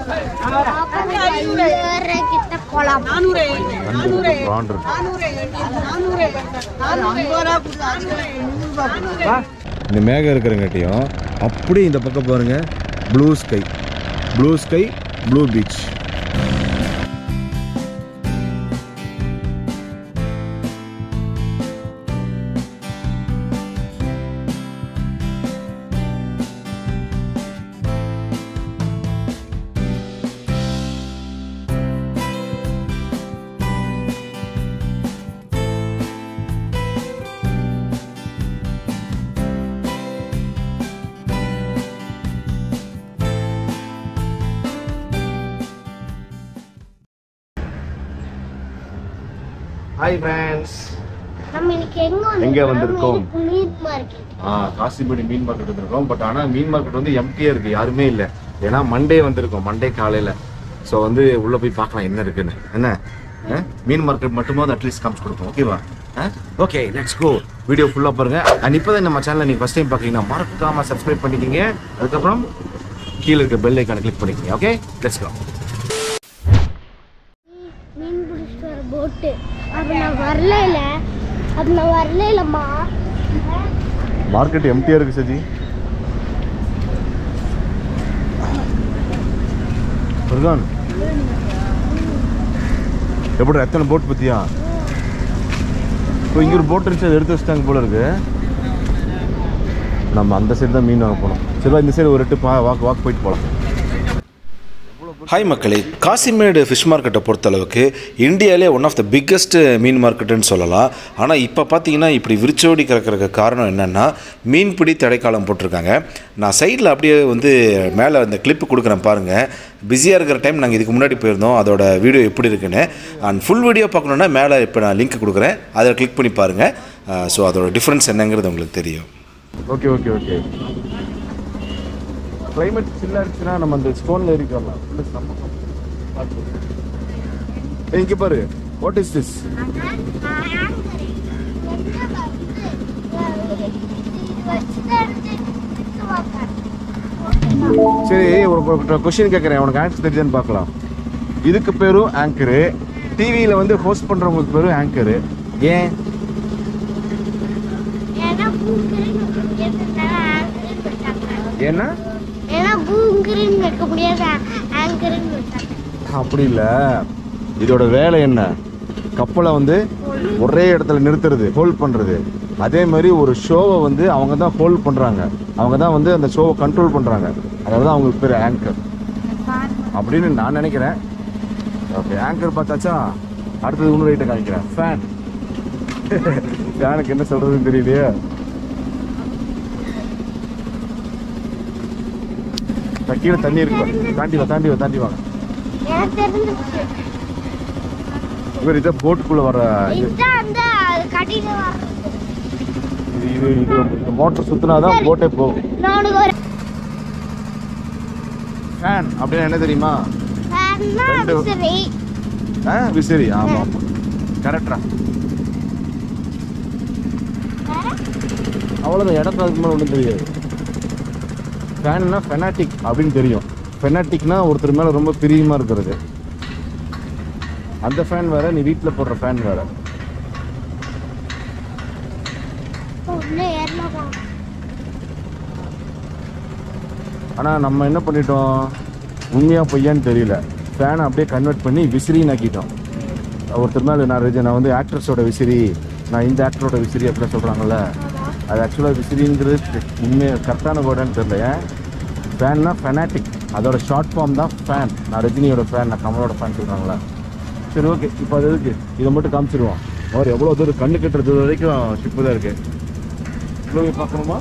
கிட்ட போலாம் ப்ரான் இந்த மேகம் இருக்கிறங்காட்டியும் அப்படியே இந்த பக்கம் பாருங்க blue sky blue sky blue beach hi friends நம்ம இன்னைக்கு எங்க எங்க வந்திருக்கோம்? மீட் மார்க்கெட் ஆ காசிபடி மீன் மார்க்கெட் வந்திருக்கோம் பட் ஆனால் மீன் மார்க்கெட் வந்து எம்டியாக இருக்குது யாருமே இல்லை ஏன்னா மண்டே வந்திருக்கோம் மண்டே காலையில் ஸோ வந்து உள்ளே போய் பார்க்கலாம் என்ன இருக்குன்னு என்ன ஆ? மீன் மார்க்கெட் மட்டுமாவது அட்லீஸ்ட் காமிச்சு கொடுப்போம் ஓகேவா ஓகே லெட்ஸ் கோ வீடியோ ஃபுல்லாக பாருங்க அண்ட் இப்போ தான் நம்ம சேனலை நீங்கள் ஃபஸ்ட் டைம் பார்க்குறீங்கன்னா மறக்காமல் சப்ஸ்கிரைப் பண்ணிக்கிங்க அதுக்கப்புறம் கீழே இருக்க பெல் ஐக்கானை கிளிக் பண்ணிக்கங்க ஓகே லெட்ஸ் கோ மீன் பிடிச்சிட்டு வர போட்டு அது நான் வரல அது நான் வரலம்மா மார்க்கெட் எம்டியாக இருக்குது சஜி ஃபர்கான் எப்படி எத்தனை போட் பத்தியா இப்போ இங்கே ஒரு போட் இருந்துச்சு அதை எடுத்து வச்சிட்டாங்க போல இருக்கு நம்ம அந்த சைடு தான் மீன் வாங்க போனோம் சரி வா, இந்த சைடு ஒரு எட்டு பா வாக் வாக் போயிட்டு போகலாம் ஹாய் மக்களே காசிமேடு ஃபிஷ் மார்க்கெட்டை பொறுத்தளவுக்கு இந்தியாவிலே ஒன் ஆஃப் த பிக்கஸ்ட் மீன் மார்க்கெட்டுன்னு சொல்லலாம் ஆனால் இப்போ பார்த்தீங்கன்னா இப்படி விரிச்சோடி கிடக்கிறதுக்கு காரணம் என்னென்னா மீன்பிடி தடைக்காலம் போட்டிருக்காங்க நான் சைடில் அப்படியே வந்து மேலே அந்த கிளிப்பு கொடுக்குறேன் பாருங்கள் பிஸியாக இருக்கிற டைம் நாங்கள் இதுக்கு முன்னாடி போயிருந்தோம் அதோட வீடியோ எப்படி இருக்குன்னு அண்ட் ஃபுல் வீடியோ பார்க்கணுன்னா மேலே இப்போ நான் லிங்க் கொடுக்குறேன் அதை கிளிக் பண்ணி பாருங்கள் ஸோ அதோட டிஃப்ரென்ஸ் என்னங்கிறது உங்களுக்கு தெரியும் ஓகே ஓகே ஓகே கிளைமேட் சில்லாக இருந்துச்சுன்னா நம்ம அந்த ஸ்டோனில் ஏறி வரலாம் உள்ள செம்ம பார்த்து. ஏய், இங்க பாரு வாட் இஸ் திஸ் சரி ஒரு கொஸ்டின் கேட்குறேன் உனக்கு ஆன்சர் தெரியுதான்னு பார்க்கலாம் இதுக்கு பேரும் ஆங்கரு டிவியில் வந்து ஹோஸ்ட் பண்ணுறவங்களுக்கு பேரும் ஆங்கரு ஏன் ஏன்னா பூங்கிரின்னு ஆங்கரின்னு வச்சாங்க ஏன்னா ஏன்னா பூங்கிரின்னு வைக்க முடியாது ஆங்கரின்னு வச்சாங்க அப்படி இல்லை இதோட வேலை என்ன கப்பலை வந்து ஒரே இடத்துல நிறுத்துறது ஹோல்ட் பண்ணுறது அதே மாதிரி ஒரு ஷோவை வந்து அவங்க தான் ஹோல்ட் பண்ணுறாங்க அவங்க தான் வந்து அந்த ஷோவை கண்ட்ரோல் பண்ணுறாங்க அதாவது அவங்களுக்கு பேர் ஆங்கர் அப்படின்னு நான் நினைக்கிறேன் ஓகே ஆங்கர் பார்த்தாச்சா அடுத்தது இன்னும் ரைட்டை காமிக்கிறேன் ஃபேன் ஃபேனுக்கு என்ன சொல்கிறதுன்னு தெரியலையே கீழே தண்ணி இருக்கு தாண்டி வா தாண்டி வா தாண்டி வாங்க எனக்கு தெரிஞ்சிருச்சு இவர் இதை போட்டுக்குள்ள வர இது இதுதான் அந்த அது கட்டிட்டு வர்றது இது இது இந்த மோட்டர் சுத்தினாதான் போட்டே போகும் நான் ஒரு ஃபேன் அப்படின்னா என்ன தெரியுமா ஃபேன்னா ரெண்டு- சரி ஆ விசிறி ஆமா ஆமா கரெக்டா அவ்வளோதான் இடத்துல அதுக்கு மேலே ஒன்றும் தெரியாது ஃபேன்னா ஃபெனாட்டிக் அப்படின்னு தெரியும் ஃபெனாட்டிக்னா ஒருத்தர் மேலே ரொம்ப பிரியமாக இருக்கிறது அந்த ஃபேன் வேற நீ வீட்டில் போடுற ஃபேன் வேற ஒன்று ஏறலாம் ஆனால் நம்ம என்ன பண்ணிட்டோம் உண்மையாக பொய்யான்னு தெரியல ஃபேனை அப்படியே கன்வெர்ட் பண்ணி விசிறின்னு ஆக்கிட்டோம் ஒருத்தர் மேலே நான் ரெஜி- நான் வந்து ஆக்ட்ரஸோட விசிறி நான் இந்த ஆக்டரோட விசிறி அப்படி சொல்கிறாங்கல்ல அது ஆக்சுவலாக விசிறிங்கிறது உண்மையாக கரெக்டான வேர்டான்னு தெரியல ஏன் ஃபேன்னா ஃபெனாட்டிக் அதோட ஷார்ட் ஃபார்ம் தான் ஃபேன் நான் ரஜினியோட ஃபேன் நான் கமலோட ஃபேன் சொல்கிறாங்களா சரி ஓகே இப்போ அது இருக்கு இதை மட்டும் காமிச்சிருவோம் அவர் எவ்வளோ தூரம் கண்ணு கட்டுறது வரைக்கும் ஷிப்பு தான் இருக்கு இவ்வளோ பார்க்கணுமா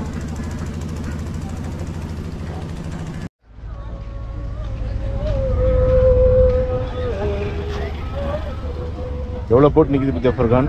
எவ்வளோ போட்டு நிற்கிது பத்தியா ஃபர்கான்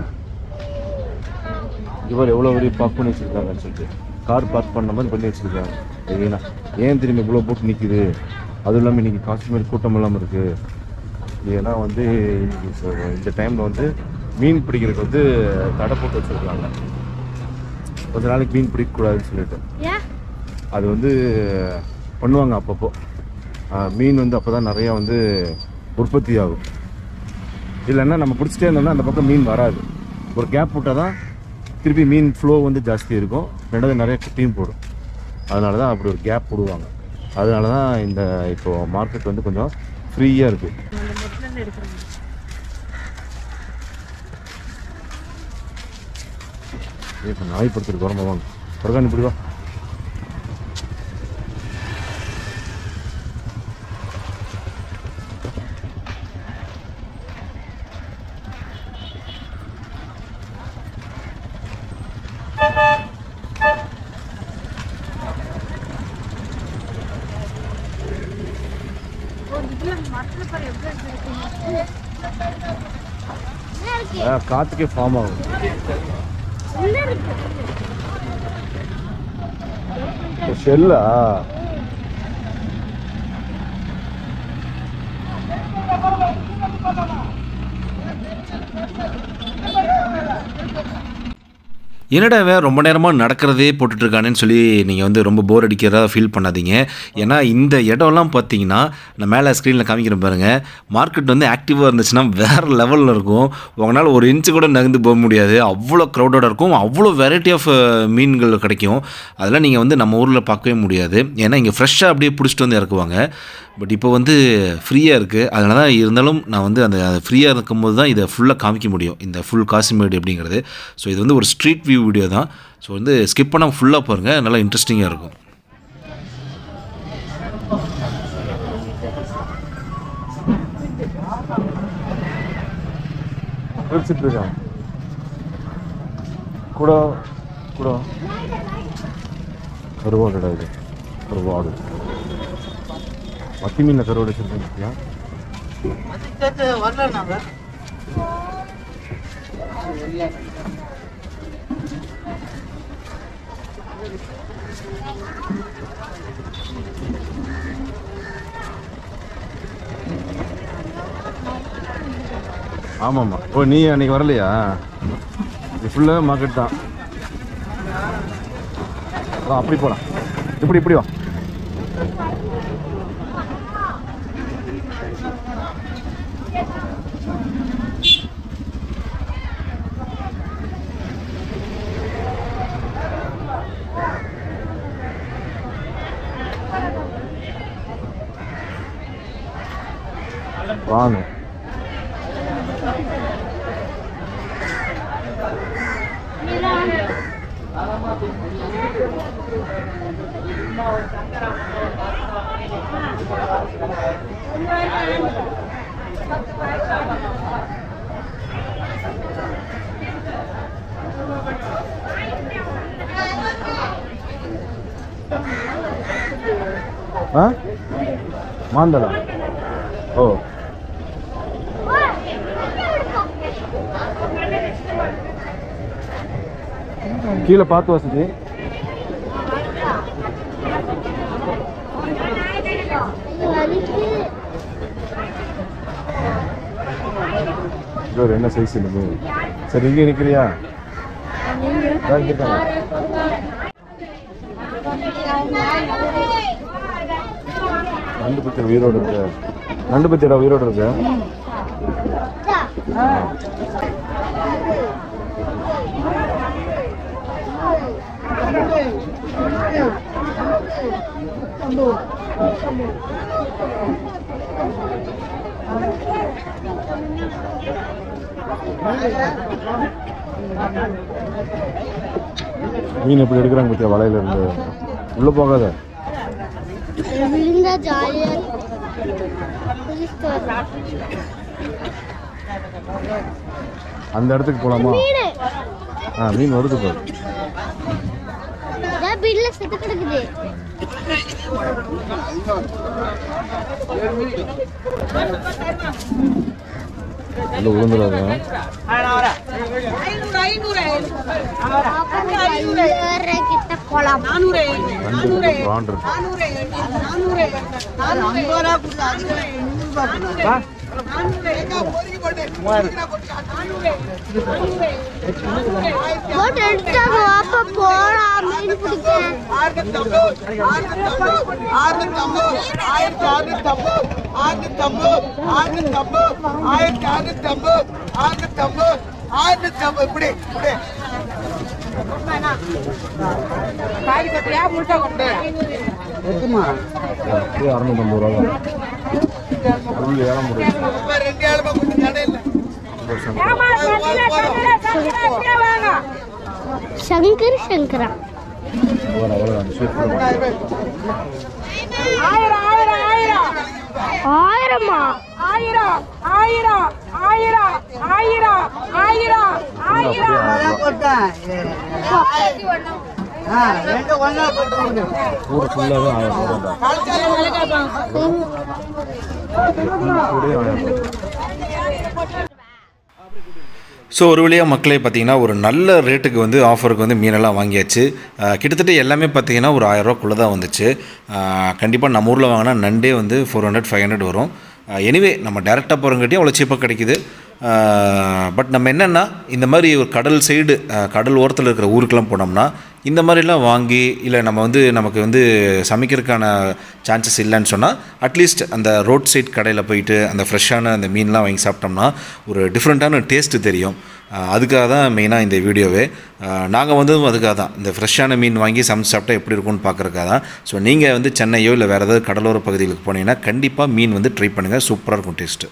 இவர் எவ்வளோ வரையும் பார்க் பண்ணி வச்சிருக்காங்கன்னு சொல்லிட்டு கார் பார்க் பண்ண மாதிரி பண்ணி வச்சிருக்காங்க ஏன்னா ஏன் திரும்பி இவ்வளோ போட்டு நிற்கிது அதுவும் இல்லாமல் இன்னைக்கு காஷ்மீர் கூட்டம் இல்லாமல் இருக்கு ஏன்னா வந்து இன்னைக்கு ச- இந்த டைமில் வந்து மீன் பிடிக்கிறதுக்கு வந்து தடை போட்டு வச்சிருக்காங்க கொஞ்ச நாளைக்கு மீன் பிடிக்கக்கூடாதுன்னு சொல்லிட்டு ஏன் அது வந்து பண்ணுவாங்க அப்பப்போ ஆஹ், மீன் வந்து அப்போ தான் நிறையா வந்து உற்பத்தி ஆகும் இல்லைன்னா நம்ம பிடிச்சிட்டே இருந்தோம்னா அந்த பக்கம் மீன் வராது ஒரு கேப் விட்டால் தான் திருப்பி மீன் ஃப்ளோ வந்து ஜாஸ்தி இருக்கும் ரெண்டாவது நிறைய குட்டியும் போடும் அதனால தான் அப்படி ஒரு கேப் போடுவாங்க அதனால தான் இந்த இப்போ மார்க்கெட் வந்து கொஞ்சம் ஃப்ரீயாக இருக்குது இப்போ நாய் படுத்துருக்கு வரமா வாங்க பிரகான் இப்படி வா ஆ, காத்துக்கே ஃபார்ம் ஆகும் ஷெல்லா என்னடா இவன் ரொம்ப நேரமாக நடக்கிறதே போட்டுட்ருக்கானேன்னு சொல்லி நீங்கள் வந்து ரொம்ப போர் அடிக்கிறதா ஃபீல் பண்ணாதீங்க ஏன்னா இந்த இடம்லாம் பார்த்தீங்கன்னா நான் மேலே ஸ்க்ரீனில் காமிக்கிறேன் பாருங்கள் மார்க்கெட் வந்து ஆக்டிவாக இருந்துச்சுன்னா வேறு லெவலில் இருக்கும் உங்களால் ஒரு இன்ச்சு கூட நகர்ந்து போக முடியாது அவ்வளோ க்ரௌடடாக இருக்கும் அவ்வளோ வெரைட்டி ஆஃப் மீன்கள் கிடைக்கும் அதெல்லாம் நீங்கள் வந்து நம்ம ஊரில் பார்க்கவே முடியாது ஏன்னா இங்கே ஃப்ரெஷ்ஷாக அப்படியே பிடிச்சிட்டு வந்து இறக்குவாங்க பட் இப்போ வந்து ஃப்ரீயாக இருக்குது அதனால தான் இருந்தாலும் நான் வந்து அந்த ஃப்ரீயாக இருக்கும்போது தான் இதை ஃபுல்லாக காமிக்க முடியும் இந்த ஃபுல் காசிமேடு அப்படிங்கிறது ஸோ இது வந்து ஒரு ஸ்ட்ரீட் வியூ வீடியோ தான் ஸோ வந்து ஸ்கிப் பண்ணாமல் ஃபுல்லாக பாருங்கள் நல்லா இன்ட்ரெஸ்டிங்காக இருக்கும் பிரிச்சுட்டு இருக்கான் கூட கூட கருவாடுடா இது கருவாடு மத்தி மீனில் கருவாடு வச்சுருக்கீங்க ஆமாம்மா ஓ நீ அன்னைக்கு வரலையா இது ஃபுல்லாக மார்க்கெட் தான் வா அப்படி போகலாம் இப்படி இப்படி வா வாங்க ஆ மாந்தளா ஓ கீழே பார்த்து வசதி இது வலிக்கு இது ஒரு என்ன சைஸ் எனக்கு சரி இங்கே நிற்கிறியா இதோ இங்க இருக்காங்க நண்டு பத்தி உயிரோடு இருக்கு நண்டு பத்தியோட உயிரோடு இருக்கு மீன் எப்படி எடுக்கிறாங்க பத்தியா வலையில இருந்து உள்ள போகாத விழுந்தா ஜாலியா இருக்கும் குதிச்சுட்டு வரலாம். அந்த இடத்துக்கு போலாமா மீனு ஆ மீன் வருது பாரு இதான் பில்ல செத்து கிடக்குது உள்ள விழுந்துடாத ஐநூறு கிட்ட போலாம் நண்டு இருக்கு ப்ரான் இருக்கு போட் எடுத்தாங்க வாப்பா போலாம் மீன் பிடிக்க இப்படி இப்படி காரி கட்டியா முழுசா கொண்டு அப்படியே அறுநூத்தம்பது ரூபா தான் உள்ள ஏழ முடியும் ரெண்டு ஏழுமா கொண்டு கடையில் சங்கர் சங்கரா அவ்வளோதான் ஷூட் பண்ண ஆயிரம் ஆயிரம் ஆயிரம் ஆயிரமா ஆயிரம் ஆயிரம் ஆயிரம் ஆயிரம் ஆயிரம் ஆயிரம் ஊர் ஃபுல்லாகவே ஆயிரம் ரூபா தான் கூடயே ஆயிரம் ரூபா ஸோ ஒரு வழியாக மக்களே பார்த்தீங்கன்னா ஒரு நல்ல ரேட்டுக்கு வந்து ஆஃபருக்கு வந்து மீனெல்லாம் வாங்கியாச்சு அஹ் கிட்டத்தட்ட எல்லாமே பார்த்தீங்கன்னா ஒரு ஆயிரரூவாக்குள்ளே தான் வந்துச்சு கண்டிப்பாக நம்ம ஊரில் வாங்கினா நண்டே வந்து ஃபோர் ஹண்ட்ரட் ஃபைவ் ஹண்ட்ரட் வரும் எனிவே நம்ம டேரெக்டாக போகிறங்காட்டியும் அவ்வளோ சீப்பாக கிடைக்குது பட் நம்ம என்னென்னா இந்த மாதிரி ஒரு கடல் சைடு கடல் ஓரத்தில் இருக்கிற ஊருக்கெல்லாம் போனோம்னா இந்த மாதிரிலாம் வாங்கி இல்லை நம்ம வந்து நமக்கு வந்து சமைக்கிறதுக்கான சான்சஸ் இல்லைன்னு சொன்னால் அட்லீஸ்ட் அந்த ரோட் சைட் கடையில் போயிட்டு அந்த ஃப்ரெஷ்ஷான அந்த மீன்லாம் வாங்கி சாப்பிட்டோம்னா ஒரு டிஃப்ரெண்ட்டான டேஸ்ட்டு தெரியும் அஹ் அதுக்காக தான் மெயினாக இந்த வீடியோவே நாங்கள் வந்ததும் அதுக்காக தான் இந்த ஃப்ரெஷ்ஷான மீன் வாங்கி சமைச்சு சாப்பிட்டா எப்படி இருக்கும்னு பார்க்குறக்காக தான் ஸோ நீங்கள் வந்து சென்னையோ இல்லை வேறு ஏதாவது கடலோர பகுதிகளுக்கு போனீங்கன்னா கண்டிப்பாக மீன் வந்து ட்ரை பண்ணுங்கள் சூப்பராக இருக்கும் டேஸ்ட்டு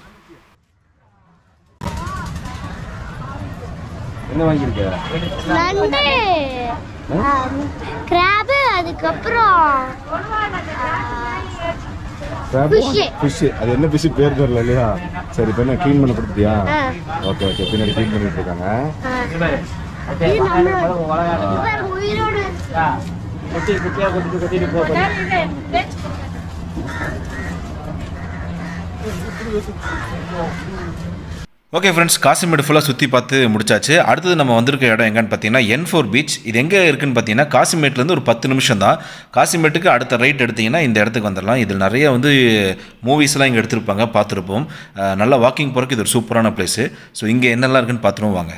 என்ன வாங்கியிருக்க நண்டு கிராபு அதுக்கப்புறம் Fish. ஃபிஷ் அது என்ன ஃபிஷ் பேர் தெரியல இல்லையா சரி இப்போ என்ன க்ளீன் பண்ண கொடுத்தியா ஆ. ஓகே ஓகே பின்னாடி க்ளீன் பண்ணிட்டு இருக்காங்க இது நம்மளோட இது பாருங்க, உயிரோடு இருக்கு. ஓகே ஃப்ரெண்ட்ஸ் காசிமேடு ஃபுல்லாக சுற்றி பார்த்து முடிச்சாச்சு அடுத்தது நம்ம வந்திருக்க இடம் எங்கன்னு பார்த்தீங்கன்னா என் ஃபோர் பீச் இது எங்கே இருக்குன்னு பார்த்தீங்கன்னா காசிமேட்லேருந்து ஒரு பத்து நிமிஷம் தான் காசிமேட்டுக்கு அடுத்த ரைட் எடுத்தீங்கன்னா இந்த இடத்துக்கு வந்துடலாம் இதில் நிறைய வந்து மூவிஸ்லாம் இங்கே எடுத்திருப்பாங்க பார்த்துருப்போம் அஹ் நல்லா வாக்கிங் போகிறதுக்கு இது ஒரு சூப்பரான பிளேஸு ஸோ இங்கே என்னெல்லாம் இருக்குன்னு பார்த்துருவோம் வாங்க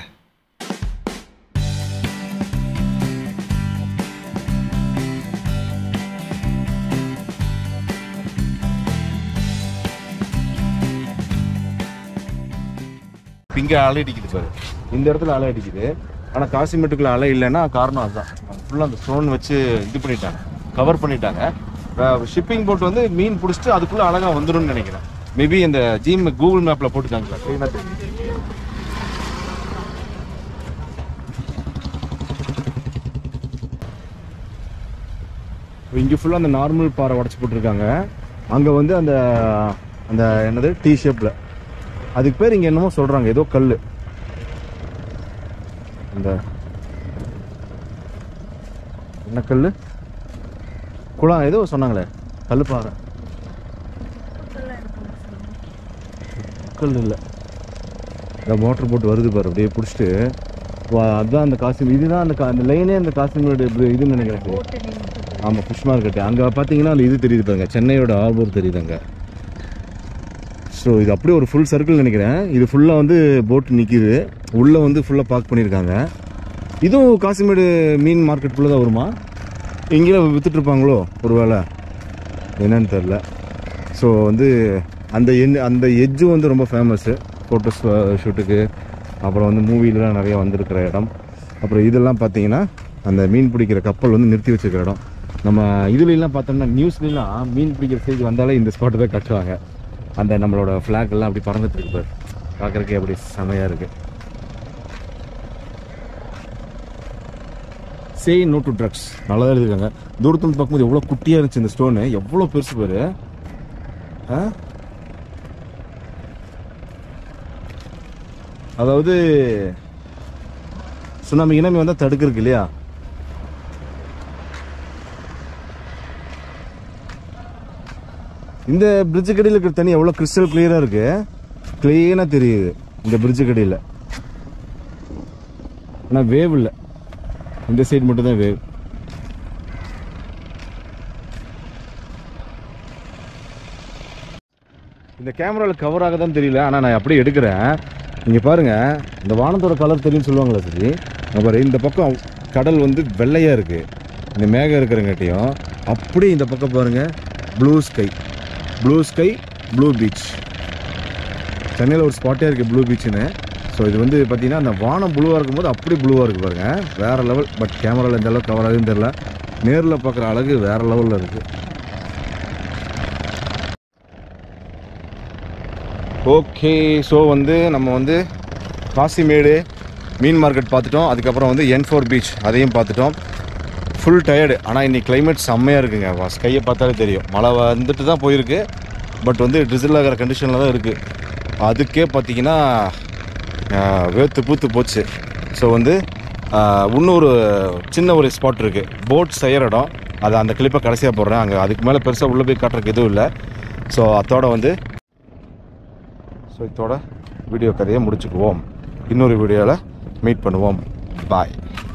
இங்கே அலை அடிக்குது பாரு இந்த இடத்துல அலை அடிக்குது ஆனால் காசிமேட்டுக்குள்ள அலை இல்லைன்னா காரணம் அதுதான் ஃபுல்லாக அந்த ஸ்டோன் வச்சு இது பண்ணிட்டாங்க கவர் பண்ணிட்டாங்க ஷிப்பிங் போட் வந்து மீன் பிடிச்சிட்டு அதுக்குள்ளே அழகாக வந்துரும்னு நினைக்கிறேன் மேபி இந்த ஜிம் கூகுள் மேப்பில் போட்டுட்டாங்களா க்ளீனாக தெரியும் இங்கே ஃபுல்லாக அந்த நார்மல் பாறை உடச்சி போட்டிருக்காங்க அங்கே வந்து அந்த அந்த என்னது டீ ஷேப்பில் அதுக்கு பேர் இங்கே என்னமோ சொல்கிறாங்க ஏதோ கல் அந்த என்ன கல் குளம் ஏதோ சொன்னாங்களே கல் பாறை கல் இல்லை இந்த மோட்டர் போட்டு வருது பாரு அப்படியே பிடிச்சிட்டு வா- அதுதான் அந்த காசிம் இதுதான் அந்த கா- அந்த லைனே அந்த காசிமோட இதுன்னு நினைக்கிறேன் ஆமாம் ஃபிஷ் மார்க்கெட்டு அங்கே பார்த்தீங்கன்னா அந்த இது தெரியுது பாருங்க சென்னையோட ஆர்பர் தெரியுது அங்கே ஸோ இது அப்படியே ஒரு ஃபுல் சர்க்கிள் நினைக்கிறேன் இது ஃபுல்லாக வந்து போட் நிற்கிது உள்ளே வந்து ஃபுல்லாக பார்க் பண்ணியிருக்காங்க இதுவும் காசிமேடு மீன் மார்க்கெட்டுக்குள்ளே தான் வருமா இங்கேயே வித்துட்டு இருப்பாங்களோ ஒரு வேளை என்னன்னு தெரில ஸோ வந்து அந்த எண் அந்த எட்ஜும் வந்து ரொம்ப ஃபேமஸ்ஸு ஃபோட்டோஸ் ஷூட்டுக்கு அப்புறம் வந்து மூவிலலாம் நிறைய வந்திருக்கிற இடம் அப்புறம் இதெல்லாம் பார்த்தீங்கன்னா அந்த மீன் பிடிக்கிற கப்பல் வந்து நிறுத்தி வச்சிருக்கிற இடம் நம்ம இதுலலாம் பார்த்தோம்னா நியூஸ்லாம் மீன் பிடிக்கிற ஸ்டேஜ் வந்தாலே இந்த ஸ்பாட்டை தான் கட்டுவாங்க அந்த நம்மளோட ஃப்ளாக் எல்லாம் அப்படி பறந்துட்டு இருக்கு பாரு பார்க்குறக்கே அப்படி செமையாக இருக்கு சே நோ டு ட்ரக்ஸ் நல்லா தான் எழுதிருக்காங்க தூரத்துல இருந்து பார்க்கும்போது எவ்வளோ குட்டியாக இருந்துச்சு இந்த ஸ்டோனு எவ்வளோ பெருசு பாரு ஆ? அதாவது சுனாமி இனமி வந்தால் தடுக்கிறதுக்கு இல்லையா இந்த பிரிட்ஜு கடையில் இருக்கிற தண்ணி எவ்வளோ கிறிஸ்டல் கிளியராக இருக்கு கிளீனாக தெரியுது இந்த பிரிட்ஜு கடையில் ஆனால் வேவ் இல்லை இந்த சைடு மட்டும் தான் வேவ் இந்த கேமராவில் கவர் ஆகுதான்னு தெரியல ஆனால் நான் அப்படியே எடுக்கிறேன் இங்கே பாருங்கள் இந்த வானத்தோட கலர் தெரியும்னு சொல்லுவாங்களா சரி இங்க பாரு இந்த பக்கம் கடல் வந்து வெள்ளையாக இருக்குது இந்த மேகம் இருக்கிறங்காட்டியும் அப்படியே இந்த பக்கம் பாருங்கள் blue sky blue sky blue beach சென்னையில் ஒரு ஸ்பாட்டே இருக்குது ப்ளூ பீச்சுன்னு ஸோ இது வந்து பார்த்தீங்கன்னா அந்த வானம் ப்ளூவாக இருக்கும்போது அப்படி ப்ளூவாக இருக்குது பாருங்க வேறு லெவல் பட் கேமராவில் எந்த அளவுக்கு கவர் ஆகுதுன்னு தெரில நேரில் பார்க்குற அழகு வேறு லெவலில் இருக்குது ஓகே ஸோ வந்து நம்ம வந்து காசிமேடு மீன் மார்க்கெட் பார்த்துட்டோம் அதுக்கப்புறம் வந்து என் ஃபோர் பீச் அதையும் பார்த்துட்டோம் ஃபுல் டயர்டு ஆனால் இன்னைக்கு climate செம்மையாக இருக்குங்க ஸ்கையை பார்த்தாலே தெரியும் மழை வந்துட்டு தான் போயிருக்கு பட் வந்து ட்ரிசில் ஆகிற கண்டிஷனில் தான் இருக்குது அதுக்கே பார்த்தீங்கன்னா ஆஹ், வேர்த்து பூத்து போச்சு ஸோ வந்து ஆஹ், இன்னொரு சின்ன ஒரு ஸ்பாட் இருக்குது போட் செய்கிற இடம் அது அந்த கிளிப்பை கடைசியாக போடுறேன் அங்கே அதுக்கு மேலே பெருசாக உள்ளே போய் காட்டுறதுக்கு எதுவும் இல்லை ஸோ அதோட வந்து ஸோ இதோட வீடியோ கதையை முடிச்சுக்குவோம் இன்னொரு வீடியோவில் மீட் பண்ணுவோம் பாய்